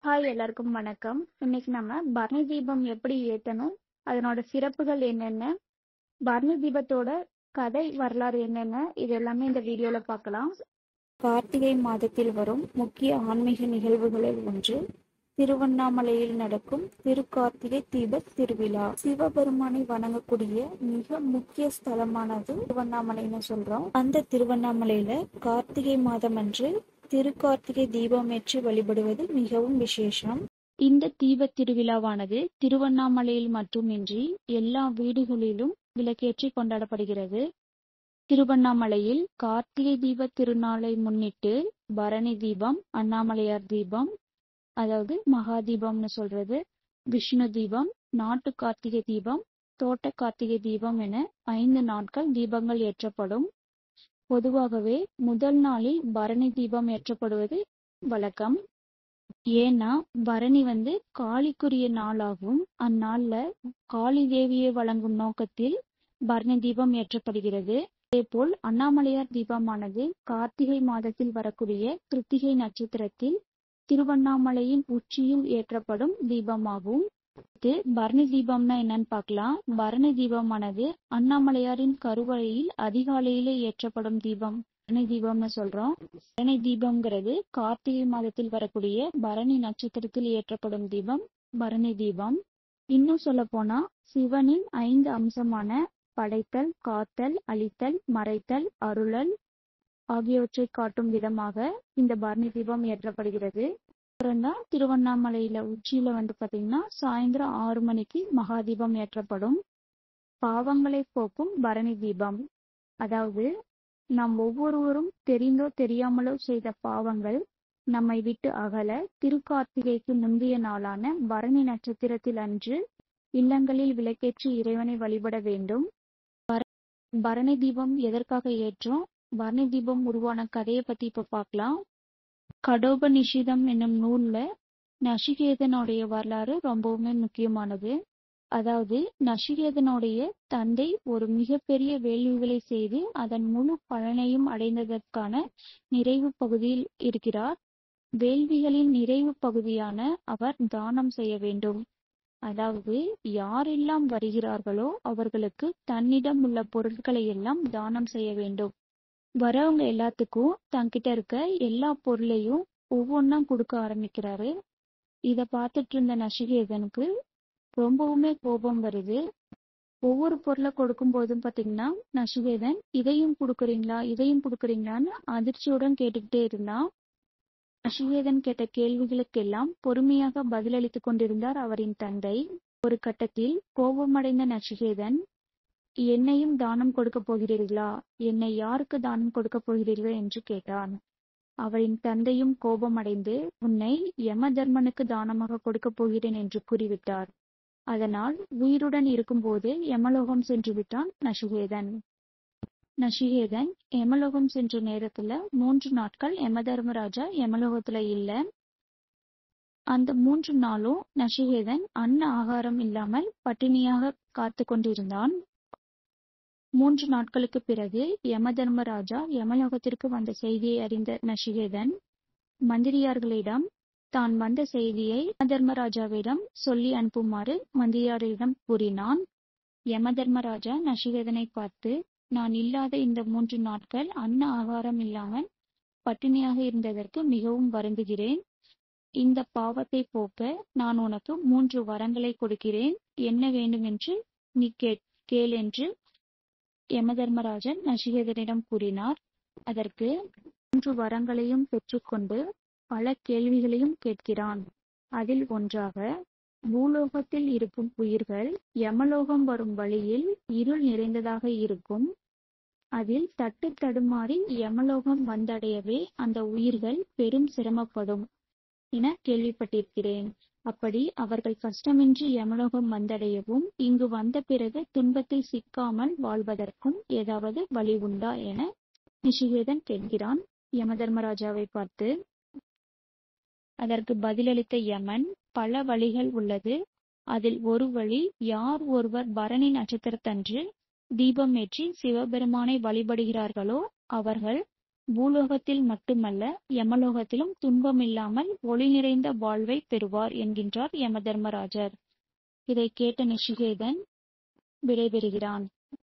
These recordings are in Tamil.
ஹாய் எல்லாருக்கும் வணக்கம் இன்னைக்கு நம்ம பரணி தீபம் எப்படி ஏத்தணும் அதனோட சிறப்புகள் என்னென்ன பரணி தீபத்தோட கதை வரலாறு என்னென்ன இது எல்லாமே இந்த வீடியோல பார்க்கலாம் கார்த்திகை மாதத்தில் வரும் முக்கிய ஆன்மீக நிகழ்வுகளில் ஒன்று திருவண்ணாமலையில் நடக்கும் திருக்கார்த்திகை தீப திருவிழா சிவபெருமானை வணங்கக்கூடிய மிக முக்கிய ஸ்தலமானது திருவண்ணாமலைன்னு சொல்றோம் அந்த திருவண்ணாமலையில கார்த்திகை மாதம் அன்று திருக்கார்த்திகை தீபமேற்றி வழிபடுவது மிகவும் விசேஷம் இந்த தீப திருவிழாவானது திருவண்ணாமலையில் மட்டுமின்றி எல்லா வீடுகளிலும் விளக்கேற்றி கொண்டாடப்படுகிறது திருவண்ணாமலையில் கார்த்திகை தீப திருநாளை முன்னிட்டு பரணி தீபம் அண்ணாமலையார் தீபம் அதாவது மகா தீபம்னு சொல்றது விஷ்ணு தீபம் நாட்டு கார்த்திகை தீபம் தோட்ட கார்த்திகை தீபம் என ஐந்து நாட்கள் தீபங்கள் ஏற்றப்படும் பொதுவாகவே முதல் நாளில் பரணி தீபம் ஏற்றப்படுவது வழக்கம் ஏன்னா பரணி வந்து காளிக்குரிய நாளாகும் அந்நாள்ல காளி தேவியை வழங்கும் நோக்கத்தில் பரணி தீபம் ஏற்றப்படுகிறது அதேபோல் அண்ணாமலையார் தீபமானது கார்த்திகை மாதத்தில் வரக்கூடிய கிருத்திகை நட்சத்திரத்தில் திருவண்ணாமலையின் உச்சியில் ஏற்றப்படும் தீபமாகும் இது பரணி தீபம்னா என்னன்னு பார்க்கலாம் பரணி தீபமானது அண்ணாமலையாரின் கருவறையில் அதிகாலையிலே ஏற்றப்படும் தீபம் பரணி தீபம்னு சொல்றோம் பரணி தீபம்ங்கிறது கார்த்திகை மாதத்தில் வரக்கூடிய பரணி நட்சத்திரத்தில் ஏற்றப்படும் தீபம் பரணி தீபம் இன்னும் சொல்ல போனா சிவனின் ஐந்து அம்சமான படைத்தல் காத்தல் அழித்தல் மறைத்தல் அருளல் ஆகியவற்றை காட்டும் விதமாக இந்த பரணி தீபம் ஏற்றப்படுகிறது அப்புறம்தான் திருவண்ணாமலையில உச்சியில வந்து பாத்தீங்கன்னா சாயந்தரம் ஆறு மணிக்கு மகா தீபம் ஏற்றப்படும் பாவங்களை போக்கும் பரணி தீபம் அதாவது நாம் ஒவ்வொருவரும் தெரிந்தோ தெரியாமலோ செய்த பாவங்கள் நம்மை விட்டு அகல திருக்கார்த்திகைக்கு முந்தைய நாளான பரணி நட்சத்திரத்தில் அன்று இல்லங்களில் விளக்கேற்றி இறைவனை வழிபட வேண்டும் பரணி தீபம் எதற்காக ஏற்றோம் பரணி தீபம் உருவான கதையை பத்தி இப்ப பார்க்கலாம் கடோபநிஷிதம் என்னும் நூல்ல நசிகேதனுடைய வரலாறு ரொம்பவுமே முக்கியமானது அதாவது நசிகேதனுடைய தந்தை ஒரு மிகப்பெரிய வேள்விகளை செய்து அதன் முழு பலனையும் அடைந்ததற்கான நிறைவு பகுதியில் இருக்கிறார் வேள்விகளின் நிறைவு பகுதியான அவர் தானம் செய்ய வேண்டும் அதாவது யாரெல்லாம் வருகிறார்களோ அவர்களுக்கு தன்னிடம் உள்ள பொருட்களை எல்லாம் தானம் செய்ய வேண்டும் வரவங்க எல்லாத்துக்கும் தன்கிட்ட இருக்க எல்லா பொருளையும் ஒவ்வொன்றா கொடுக்க ஆரம்பிக்கிறாரு இத பார்த்துட்டு இருந்த நசிகேதனுக்கு ரொம்பவுமே கோபம் வருது ஒவ்வொரு பொருளை கொடுக்கும் போதும் பாத்தீங்கன்னா நசிகேதன் இதையும் கொடுக்குறீங்களா இதையும் கொடுக்குறீங்களான்னு அதிர்ச்சியுடன் கேட்டுக்கிட்டே இருந்தான் நசிகேதன் கேட்ட கேள்விகளுக்கெல்லாம் பொறுமையாக பதிலளித்துக் கொண்டிருந்தார் அவரின் தந்தை ஒரு கட்டத்தில் கோபமடைந்த நசிகேதன் என்னையும் தானம் கொடுக்க போகிறீர்களா என்னை யாருக்கு தானம் கொடுக்க போகிறீர்கள் என்று கேட்டான் அவரின் தந்தையும் கோபமடைந்து உன்னை யம தர்மனுக்கு தானமாக கொடுக்க போகிறேன் என்று கூறிவிட்டார் அதனால் உயிருடன் இருக்கும்போது யமலோகம் சென்று விட்டான் நசிகேதன் நசிகேதன் யமலோகம் சென்ற நேரத்துல மூன்று நாட்கள் யம தர்மராஜா யமலோகத்துல இல்ல அந்த மூன்று நாளும் நசிகேதன் அன்ன ஆகாரம் இல்லாமல் பட்டினியாக காத்து கொண்டிருந்தான் மூன்று நாட்களுக்கு பிறகு யம தர்மராஜா யமலோகத்திற்கு வந்த செய்தியை அறிந்த நசிகேதன் மந்திரியார்களிடம் தான் வந்த செய்தியை யம தர்மராஜாவிடம் சொல்லி அனுப்புமாறு மந்திரியாரிடம் கூறினான் யம தர்மராஜா நசிகேதனை பார்த்து நான் இல்லாத இந்த மூன்று நாட்கள் அன்ன ஆகாரம் இல்லாமல் பட்டினியாக இருந்ததற்கு மிகவும் வருந்துகிறேன் இந்த பாவத்தை போக்க நான் உனக்கு மூன்று வரங்களை கொடுக்கிறேன் என்ன வேண்டும் என்று நீ கேள் என்று யமதர்மராஜன் நசிகேதனிடம் கூறினார் அதற்கு மூன்று வரங்களையும் பெற்றுக்கொண்டு பல கேள்விகளையும் கேட்கிறான் அதில் ஒன்றாக பூலோகத்தில் இருக்கும் உயிர்கள் யமலோகம் வரும் வழியில் இருள் நிறைந்ததாக இருக்கும் அதில் தட்டு தடுமாறி யமலோகம் வந்தடையவே அந்த உயிர்கள் பெரும் சிரமப்படும் என கேள்விப்பட்டிருக்கிறேன் அப்படி அவர்கள் கஷ்டமின்றி யமலோகம் வந்தடையவும் இங்கு வந்த பிறகு துன்பத்தில் சிக்காமல் வாழ்வதற்கும் ஏதாவது வழி உண்டா என நிஷிகேதன் கேட்கிறான் யமதர்மராஜாவை பார்த்து அதற்கு பதிலளித்த யமன் பல வழிகள் உள்ளது அதில் ஒரு வழி யார் ஒருவர் பரணி நட்சத்திரத்தன்று தீபம் ஏற்றி சிவபெருமானை வழிபடுகிறார்களோ அவர்கள் பூலோகத்தில் மட்டுமல்ல யமலோகத்திலும் துன்பமில்லாமல் ஒளி நிறைந்த வாழ்வை பெறுவார் என்கின்றார் யம தர்மராஜர் இதை கேட்ட நிஷிகேதன் விடைபெறுகிறான்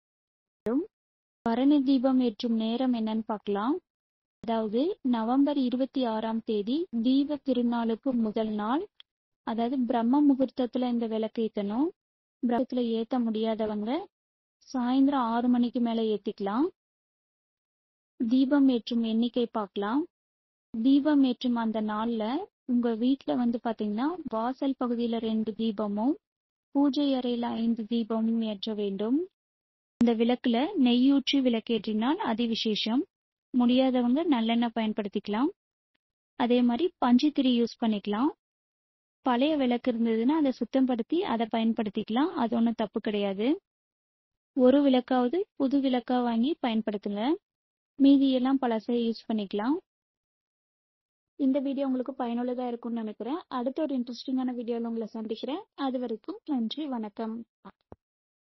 பரணி தீபம் ஏற்றும் நேரம் என்னன்னு பார்க்கலாம் அதாவது நவம்பர் இருபத்தி ஆறாம் தேதி தீப திருநாளுக்கு முதல் நாள் அதாவது பிரம்ம முகூர்த்தத்துல இந்த விளக்கு ஏத்தணும் பிரம்மத்துல ஏத்த முடியாதவங்க சாயந்தரம் ஆறு மணிக்கு மேல ஏத்திக்கலாம் தீபம் ஏற்றும் எண்ணிக்கை பார்க்கலாம் தீபம் ஏற்றும் அந்த நாள்ல உங்க வீட்டுல வந்து பாத்தீங்கன்னா வாசல் பகுதியில ரெண்டு தீபமும் பூஜை அறையில ஐந்து தீபமும் ஏற்ற வேண்டும் இந்த விளக்குல நெய்யூற்றி விளக்கேற்றினால் அதிவிசேஷம் முடியாதவங்க நல்லெண்ணெய் பயன்படுத்திக்கலாம் அதே மாதிரி பஞ்சுத்திரி யூஸ் பண்ணிக்கலாம் பழைய விளக்கு இருந்ததுன்னா அதை சுத்தப்படுத்தி அதை பயன்படுத்திக்கலாம் அது ஒன்றும் தப்பு கிடையாது ஒரு விளக்காவது புது விளக்கா வாங்கி பயன்படுத்துங்க மீதியெல்லாம் பழசை யூஸ் பண்ணிக்கலாம் இந்த வீடியோ உங்களுக்கு பயனுள்ளதா இருக்கும்னு நினைக்கிறேன் அடுத்த ஒரு இன்ட்ரெஸ்டிங்கான வீடியோவில் உங்களை சந்திக்கிறேன் அது வரைக்கும் நன்றி வணக்கம்